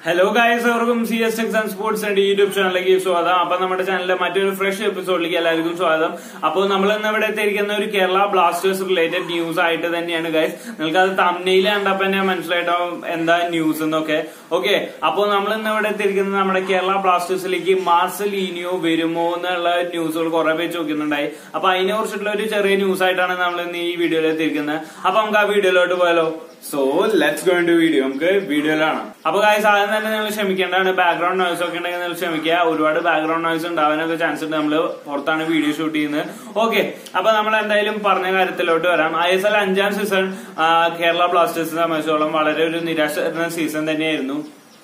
hello guys അവർക്കും C S X and sports and YouTube ചാനലിലേക്ക് സ്വാഗതം അപ്പൊ നമ്മുടെ ചാനലിലെ മറ്റൊരു ഫ്രഷ് എപ്പിസോഡിലേക്ക് എല്ലാവർക്കും സ്വാഗതം അപ്പോൾ നമ്മൾ ഇന്ന് ഇവിടെ എത്തിയിരിക്കുന്ന ഒരു കേരള ബ്ലാസ്റ്റേഴ്സ് റിലേറ്റഡ് ന്യൂസ് ആയിട്ട് തന്നെയാണ് ഗൈസ് നിങ്ങൾക്ക് അത് തമ്മിയിൽ കണ്ടപ്പോ തന്നെ മനസ്സിലായിട്ടാവും എന്താ ന്യൂസ് എന്നൊക്കെ ഓക്കെ അപ്പോൾ നമ്മൾ ഇന്ന് ഇവിടെ എത്തിയിരിക്കുന്നത് നമ്മുടെ കേരള ബ്ലാസ്റ്റേഴ്സിലേക്ക് മാർസലീനിയോ വരുമോ എന്നുള്ള ന്യൂസുകൾ കുറെ പേര് ചോദിക്കുന്നുണ്ടായി അപ്പൊ അതിനെ കുറിച്ചിട്ടുള്ള ഒരു ചെറിയ ന്യൂസ് ആയിട്ടാണ് നമ്മൾ ഇന്ന് ഈ വീഡിയോയിൽ എത്തിയിരിക്കുന്നത് അപ്പൊ നമുക്ക് ആ വീഡിയോയിലോട്ട് പോയാലോ so let's go to video നമുക്ക് വീഡിയോയിലാണ് അപ്പൊ കാര്യം ആദ്യം തന്നെ നിങ്ങൾ ക്ഷമിക്കേണ്ടതാണ് ബാക്ക്ഗ്രൗണ്ട് നോയ്സ് ഒക്കെ ഉണ്ടെങ്കിൽ നിങ്ങൾ ക്ഷമിക്കുക ഒരുപാട് ബാക്ക്ഗ്രൗണ്ട് നോയ്സ് ഉണ്ടാവാനൊക്കെ ചാൻസ് ഉണ്ട് നമ്മൾ പുറത്താണ് വീഡിയോ ഷൂട്ട് ചെയ്യുന്നത് ഓക്കെ അപ്പൊ നമ്മൾ എന്തായാലും പറഞ്ഞ കാര്യത്തിലോട്ട് വരാം ഐ എസ് എൽ അഞ്ചാം സീസൺ കേരള ബ്ലാസ്റ്റേഴ്സിനെ സംബന്ധിച്ചോളം വളരെ ഒരു നിരാശ സീസൺ തന്നെയായിരുന്നു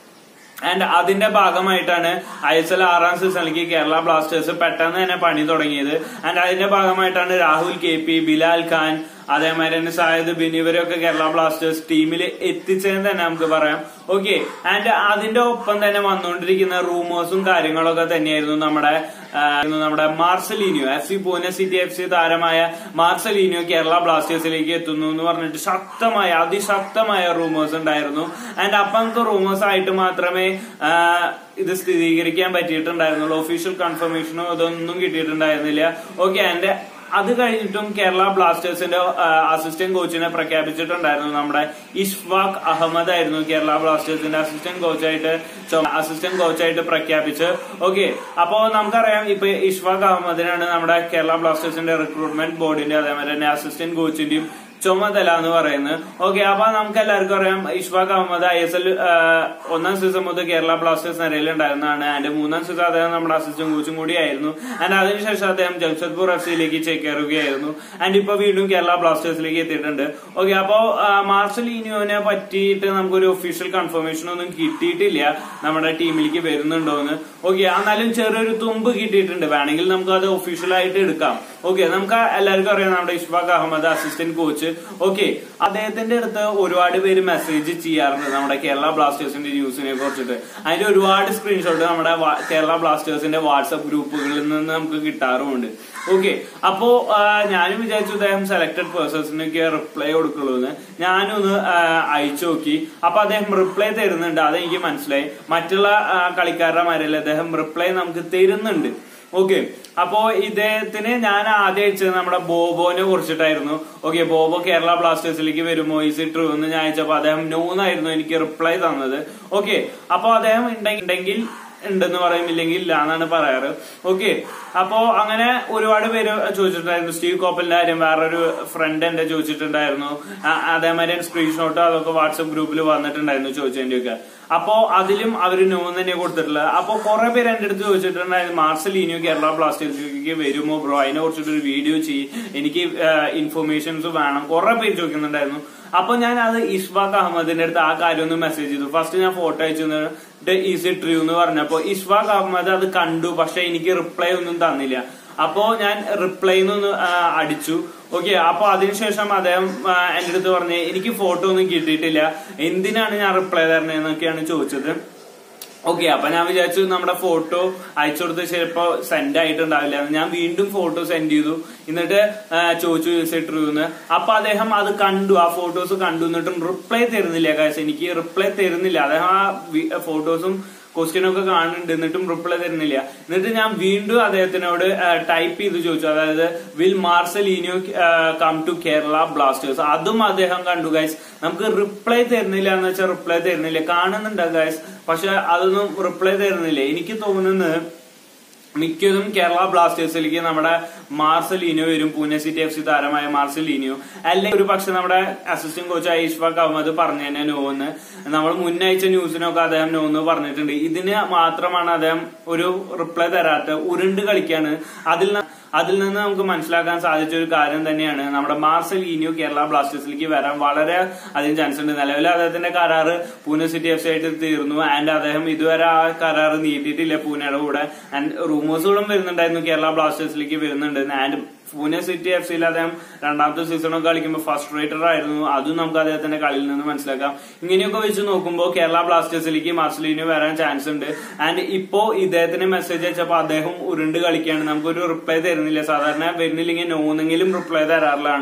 ആൻഡ് അതിന്റെ ഭാഗമായിട്ടാണ് ഐ എസ് എൽ ആറാം സീസണിലേക്ക് കേരള ബ്ലാസ്റ്റേഴ്സ് പെട്ടെന്ന് തന്നെ പണി തുടങ്ങിയത് ആൻഡ് അതിന്റെ ഭാഗമായിട്ടാണ് രാഹുൽ കെ പി ബിലാൽ ഖാൻ അതേമാതിരി തന്നെ സായദ് ബിൻ ഇവരൊക്കെ കേരള ബ്ലാസ്റ്റേഴ്സ് ടീമിൽ എത്തിച്ചതെന്ന് തന്നെ നമുക്ക് പറയാം ഓക്കെ ആൻഡ് അതിന്റെ ഒപ്പം തന്നെ വന്നുകൊണ്ടിരിക്കുന്ന റൂമേഴ്സും കാര്യങ്ങളൊക്കെ തന്നെയായിരുന്നു നമ്മുടെ ആ, നമ്മുടെ Marcelinho F C Pune city F C താരമായ മാർസലീനിയോ കേരള ബ്ലാസ്റ്റേഴ്സിലേക്ക് എത്തുന്നു എന്ന് പറഞ്ഞിട്ട് ശക്തമായ അതിശക്തമായ റൂമേഴ്സ് ഉണ്ടായിരുന്നു ആൻഡ് അപ്പൊ നമുക്ക് റൂമേഴ്സ് ആയിട്ട് മാത്രമേ ആ, ഇത് സ്ഥിരീകരിക്കാൻ പറ്റിയിട്ടുണ്ടായിരുന്നുള്ളൂ ഒഫീഷ്യൽ കൺഫർമേഷനോ ഇതൊന്നും കിട്ടിയിട്ടുണ്ടായിരുന്നില്ല ഓക്കെ ആൻഡ് അത് കഴിഞ്ഞിട്ടും കേരള ബ്ലാസ്റ്റേഴ്സിന്റെ അസിസ്റ്റന്റ് കോച്ചിനെ പ്രഖ്യാപിച്ചിട്ടുണ്ടായിരുന്നു നമ്മുടെ ഇഷ്ഫാഖ് അഹമ്മദ് ആയിരുന്നു കേരള ബ്ലാസ്റ്റേഴ്സിന്റെ അസിസ്റ്റന്റ് കോച്ചായിട്ട് അസിസ്റ്റന്റ് കോച്ചായിട്ട് പ്രഖ്യാപിച്ച് ഓക്കെ അപ്പോ നമുക്കറിയാം ഇപ്പൊ ഇഷ്ഫാഖ് അഹമ്മദിനാണ് നമ്മുടെ കേരള ബ്ലാസ്റ്റേഴ്സിന്റെ റിക്രൂട്ട്മെന്റ് ബോർഡിന്റെ അതേപോലെ തന്നെ അസിസ്റ്റന്റ് കോച്ചിന്റെയും ചുമതല എന്ന് പറയുന്നത് ഓക്കെ അപ്പൊ നമുക്ക് എല്ലാവർക്കും അറിയാം Ishfaq Ahmed I S L ഒന്നാം സീസൺ മുതൽ കേരള ബ്ലാസ്റ്റേഴ്സ് നിരയിലുണ്ടായിരുന്നതാണ് ആൻഡ് മൂന്നാം സീസൺ അദ്ദേഹം നമ്മുടെ അസിസ്റ്റന്റ് കോച്ചും കൂടിയായിരുന്നു ആൻഡ് അതിനുശേഷം അദ്ദേഹം ജംഷഡ്പൂർ എഫ് സിയിലേക്ക് ചേക്കേറുകയായിരുന്നു ആൻഡ് ഇപ്പൊ വീണ്ടും കേരള ബ്ലാസ്റ്റേഴ്സിലേക്ക് എത്തിയിട്ടുണ്ട് ഓക്കെ അപ്പോ മാർസലീനിയോനെ പറ്റിയിട്ട് നമുക്കൊരു ഒഫീഷ്യൽ കൺഫർമേഷൻ ഒന്നും കിട്ടിയിട്ടില്ല നമ്മുടെ ടീമിലേക്ക് വരുന്നുണ്ടോ എന്ന് ഓക്കെ എന്നാലും ചെറിയൊരു തുമ്പ് കിട്ടിയിട്ടുണ്ട് വേണമെങ്കിൽ നമുക്ക് അത് ഒഫീഷ്യലായിട്ട് എടുക്കാം ഓക്കെ നമുക്ക് എല്ലാവർക്കും അറിയാം നമ്മുടെ Ishfaq Ahmed assistant coach okay അദ്ദേഹത്തിന്റെ അടുത്ത് ഒരുപാട് പേര് മെസ്സേജ് ചെയ്യാറുണ്ട് നമ്മുടെ കേരള ബ്ലാസ്റ്റേഴ്സിന്റെ ന്യൂസിനെ കുറിച്ചിട്ട് അതിന്റെ ഒരുപാട് സ്ക്രീൻഷോട്ട് നമ്മുടെ വാ- കേരള ബ്ലാസ്റ്റേഴ്സിന്റെ വാട്സപ്പ് ഗ്രൂപ്പുകളിൽ നിന്ന് നമുക്ക് കിട്ടാറുമുണ്ട് ഓക്കെ അപ്പോ ആ, ഞാനും വിചാരിച്ചു അദ്ദേഹം സെലക്ടഡ് പേഴ്സൺസിനൊക്കെ റിപ്ലൈ കൊടുക്കുള്ളൂ എന്ന് ഞാനും ഒന്ന് ആ, അയച്ചു നോക്കി അപ്പൊ അദ്ദേഹം റിപ്ലൈ തരുന്നുണ്ട് അതെനിക്ക് മനസ്സിലായി മറ്റുള്ള ആ, കളിക്കാരുടെ മാരില്ല അദ്ദേഹം റിപ്ലൈ നമുക്ക് തരുന്നുണ്ട് ഓക്കെ അപ്പോ ഇദ്ദേഹത്തിന് ഞാൻ ആദ്യം അയച്ചത് നമ്മുടെ ബോബോനെ കുറിച്ചിട്ടായിരുന്നു ഓക്കെ ബോബോ കേരള ബ്ലാസ്റ്റേഴ്സിലേക്ക് വരുമോ ഈസി ട്രൂ എന്ന് ഞാൻ അയച്ചപ്പോ അദ്ദേഹം നോന്നായിരുന്നു എനിക്ക് റിപ്ലൈ തന്നത് ഓക്കെ അപ്പൊ അദ്ദേഹം ഉണ്ടെ- ഉണ്ടെങ്കിൽ ഉണ്ടെന്ന് പറയും ഇല്ലെങ്കിൽ ഇല്ല എന്നാണ് പറയാറ് ഓക്കെ അപ്പോ അങ്ങനെ ഒരുപാട് പേര് ചോദിച്ചിട്ടുണ്ടായിരുന്നു സ്റ്റീവ് കോപ്പലിന്റെ കാര്യം വേറൊരു ഫ്രണ്ട് എന്റെ ചോദിച്ചിട്ടുണ്ടായിരുന്നു ആ- അതേമാതിരി സ്ക്രീൻഷോട്ട് അതൊക്കെ വാട്സപ്പ് ഗ്രൂപ്പിൽ വന്നിട്ടുണ്ടായിരുന്നു ചോദിച്ചതിന്റെ ഒക്കെ അപ്പോ അതിലും അവര് നോ തന്നെ കൊടുത്തിട്ടുള്ളത് അപ്പൊ കുറെ പേര് എന്റെ അടുത്ത് ചോദിച്ചിട്ടുണ്ടായിരുന്നു മാർസലീനിയോ കേരള ബ്ലാസ്റ്റേഴ്സിലേക്ക് വരുമോ ബ്രോ അതിനെ കുറിച്ചിട്ട് ഒരു വീഡിയോ ചെയ്യും എനിക്ക് ഇൻഫർമേഷൻസ് വേണം കുറെ പേര് ചോദിക്കുന്നുണ്ടായിരുന്നു അപ്പൊ ഞാൻ അത് ഇഷ്ഫാഖ് അഹമ്മദിന്റെ അടുത്ത് ആ കാര്യം ഒന്ന് മെസ്സേജ് ചെയ്തു ഫസ്റ്റ് ഞാൻ ഫോട്ടോ അയച്ചു തന്നിട്ട് ഈസി ട്രൂ എന്ന് പറഞ്ഞപ്പോ ഇഷ്ഫാഖ് അഹമ്മദ് അത് കണ്ടു പക്ഷെ എനിക്ക് റിപ്ലൈ ഒന്നും തന്നില്ല അപ്പോ ഞാൻ റിപ്ലൈ ഒന്ന് അടിച്ചു ഓക്കെ അപ്പൊ അതിനുശേഷം അദ്ദേഹം ആ, എന്റെ അടുത്ത് പറഞ്ഞ് എനിക്ക് ഫോട്ടോ ഒന്നും കിട്ടിയിട്ടില്ല എന്തിനാണ് ഞാൻ റിപ്ലൈ തരണേന്നൊക്കെയാണ് ചോദിച്ചത് ഓക്കെ അപ്പൊ ഞാൻ വിചാരിച്ചു നമ്മുടെ ഫോട്ടോ അയച്ചു കൊടുത്ത് ചിലപ്പോ സെൻഡ് ആയിട്ടുണ്ടാവില്ല ഞാൻ വീണ്ടും ഫോട്ടോ സെൻഡ് ചെയ്തു എന്നിട്ട് ആ, ചോദിച്ചു യൂസിട്രൂന്ന് അപ്പൊ അദ്ദേഹം അത് കണ്ടു ആ ഫോട്ടോസ് കണ്ടു എന്നിട്ടും റിപ്ലൈ തരുന്നില്ല കാശ് എനിക്ക് റിപ്ലൈ തരുന്നില്ല അദ്ദേഹം ആ ഫോട്ടോസും ക്വസ്റ്റ്യൻ ഒക്കെ കാണുന്നുണ്ട് എന്നിട്ടും റിപ്ലൈ തരുന്നില്ല എന്നിട്ട് ഞാൻ വീണ്ടും അദ്ദേഹത്തിനോട് ടൈപ്പ് ചെയ്ത് ചോദിച്ചു അതായത് will Marcelinho come to Kerala Blasters അതും അദ്ദേഹം കണ്ടു ഗൈസ് നമുക്ക് റിപ്ലൈ തരുന്നില്ല എന്ന് വെച്ചാൽ റിപ്ലൈ തരുന്നില്ല കാണുന്നുണ്ട് ഗൈസ് പക്ഷെ അതൊന്നും റിപ്ലൈ തരുന്നില്ല എനിക്ക് തോന്നുന്നത് മിക്കതും കേരള ബ്ലാസ്റ്റേഴ്സിലേക്ക് നമ്മുടെ മാർസലീനിയോ വരും പൂനെ സിറ്റി എഫ് സി താരമായ മാർസലീനിയോ അല്ലെങ്കിൽ ഒരു പക്ഷെ നമ്മുടെ അസിസ്റ്റന്റ് കോച്ച് ഐഷ്ഫാഖ് അഹമ്മദ് പറഞ്ഞു തന്നെ നോന്ന് നമ്മൾ മുന്നയച്ച ന്യൂസിനൊക്കെ അദ്ദേഹം നോന്ന് പറഞ്ഞിട്ടുണ്ട് ഇതിന് മാത്രമാണ് അദ്ദേഹം ഒരു റിപ്ലൈ തരാത്ത ഉരുണ്ട് കളിക്കാണ് അതിൽ ന- അതിൽ നിന്ന് നമുക്ക് മനസ്സിലാക്കാൻ സാധിച്ച ഒരു കാര്യം തന്നെയാണ് നമ്മുടെ മാർസലീനിയോ കേരള ബ്ലാസ്റ്റേഴ്സിലേക്ക് വരാൻ വളരെ അധികം ചാൻസ് ഉണ്ട് നിലവിൽ അദ്ദേഹത്തിന്റെ കരാറ് പൂനെ സിറ്റി എഫ് സി ആയിട്ട് തീർന്നു ആൻഡ് അദ്ദേഹം ഇതുവരെ ആ കരാറ് നീട്ടിയിട്ടില്ല പൂനെയുടെ കൂടെ ആൻഡ് റൂമേഴ്സുകളും വരുന്നുണ്ടായിരുന്നു കേരള ബ്ലാസ്റ്റേഴ്സിലേക്ക് വരുന്നുണ്ട് ആൻഡ് പൂനെ സിറ്റി എഫ് സിയിൽ അദ്ദേഹം രണ്ടാമത്തെ സീസണൊക്കെ കളിക്കുമ്പോൾ ഫസ്റ്റ് റേറ്റർ ആയിരുന്നു അതും നമുക്ക് അദ്ദേഹത്തിന്റെ കളിയിൽ നിന്ന് മനസ്സിലാക്കാം ഇങ്ങനെയൊക്കെ വെച്ച് നോക്കുമ്പോൾ കേരള ബ്ലാസ്റ്റേഴ്സിലേക്ക് മാർസലീനോ വരാൻ ചാൻസ് ഉണ്ട് ആൻഡ് ഇപ്പോ ഇദ്ദേഹത്തിന് മെസ്സേജ് അയച്ചപ്പോൾ അദ്ദേഹം ഉരുണ്ട് കളിക്കുകയാണ് നമുക്കൊരു റിപ്ലൈ തരുന്നില്ല സാധാരണ വരുന്നില്ലെങ്കിൽ നോന്നെങ്കിലും റിപ്ലൈ തരാറിലാണ്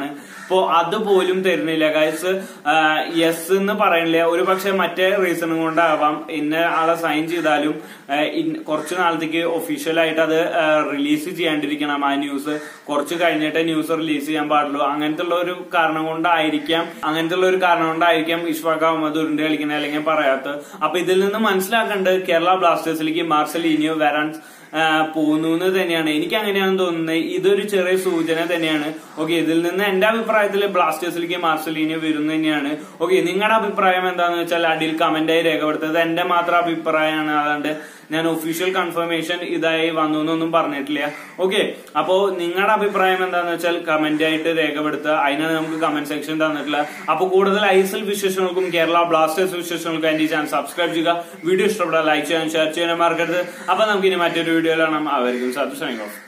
അപ്പോ അതുപോലും തരുന്നില്ല ഗൈസ് യെസ് എന്ന് പറയണില്ല ഒരു പക്ഷെ മറ്റേ റീസണും കൊണ്ടാവാം ഇന്ന ആളെ സൈൻ ചെയ്താലും ആ, ഇൻ- കുറച്ച് നാളത്തേക്ക് ഒഫീഷ്യൽ ആയിട്ട് അത് റിലീസ് ചെയ്യാണ്ടിരിക്കണം ആ ന്യൂസ് കുറച്ച് കഴിഞ്ഞിട്ട് ന്യൂസ് റിലീസ് ചെയ്യാൻ പാടുള്ളൂ അങ്ങനത്തെ ഉള്ള ഒരു കാരണം കൊണ്ടായിരിക്കാം അങ്ങനത്തെ ഉള്ള ഒരു കാരണം കൊണ്ടായിരിക്കാം ഇഷ്ഫാഖ് അഹമ്മദ് ഉരുണ്ട് കളിക്കുന്നത് അല്ലെങ്കിൽ പറയാത്തത് അപ്പൊ ഇതിൽ നിന്ന് മനസ്സിലാക്കേണ്ടത് കേരള ബ്ലാസ്റ്റേഴ്സിലേക്ക് മാർസലീനിയോ വരാൻ ആ, പോകുന്നു എന്ന് തന്നെയാണ് എനിക്ക് അങ്ങനെയാണ് തോന്നുന്നത് ഇതൊരു ചെറിയ സൂചന തന്നെയാണ് ഓക്കെ ഇതിൽ നിന്ന് എന്റെ അഭിപ്രായത്തിൽ ബ്ലാസ്റ്റേഴ്സിലേക്ക് മാർസലീനിയോ വരും തന്നെയാണ് ഓക്കെ നിങ്ങളുടെ അഭിപ്രായം എന്താണെന്ന് വെച്ചാൽ അടിയിൽ കമന്റായി രേഖപ്പെടുത്തത് എന്റെ മാത്രം അഭിപ്രായമാണ് അതാണ്ട് ഞാൻ ഒഫീഷ്യൽ കൺഫർമേഷൻ ഇതായി വന്നു എന്നൊന്നും പറഞ്ഞിട്ടില്ല ഓക്കെ അപ്പോ നിങ്ങളുടെ അഭിപ്രായം എന്താന്ന് വെച്ചാൽ കമന്റ് ആയിട്ട് രേഖപ്പെടുത്തുക അതിനാണ് നമുക്ക് കമന്റ് സെക്ഷൻ തന്നിട്ടുള്ളത് അപ്പൊ കൂടുതൽ ഐ എസ് എൽ വിശേഷങ്ങൾക്കും കേരള ബ്ലാസ്റ്റേഴ്സ് വിശേഷങ്ങൾക്കും എന്റെ ഈ ചാനൽ സബ്സ്ക്രൈബ് ചെയ്യുക വീഡിയോ ഇഷ്ടപ്പെട്ടാൽ ലൈക്ക് ചെയ്യാൻ ഷെയർ ചെയ്യാൻ മറക്കരുത് അപ്പൊ നമുക്ക് ഇനി മറ്റൊരു വീഡിയോയിൽ കാണാം അവർക്കും സബ്സ്ക്രൈബ് ഓഫ്